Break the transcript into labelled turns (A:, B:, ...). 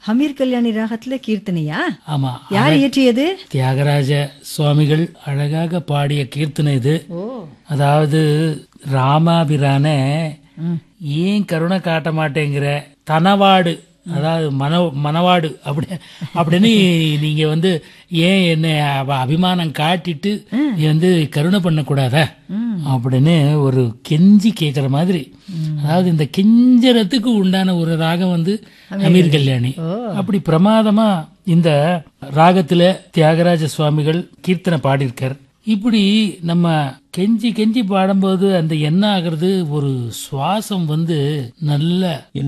A: ஹமீர் கல்யாணி ராகத்துல கீர்த்தனையா
B: ஆமா
A: யார் இயற்றியது
B: தியாகராஜ சுவாமிகள் அழகாக பாடிய கீர்த்தனை இது
A: ஓ
B: அதாவது ராமாபிரான ஏன் கருணை காட்ட மாட்டேங்கிற தனவாடு அதாவது மன மனவாடு அப்படி அப்படின்னு நீங்க வந்து ஏன் என்ன அவ- அபிமானம் காட்டிட்டு நீ வந்து கருணை பண்ணக்கூடாதா அப்படின்னு ஒரு கெஞ்சி கேட்குற மாதிரி அதாவது இந்த கெஞ்சறதுக்கு உண்டான ஒரு ராகம் வந்து அமீர் கல்யாணி அப்படி பிரமாதமா இந்த ராகத்துல தியாகராஜ சுவாமிகள் கீர்த்தனை பாடியிருக்கார் இப்படி நம்ம கெஞ்சி கெஞ்சி பாடும்போது அந்த என்ன ஆகுறது ஒரு சுவாசம் வந்து நல்ல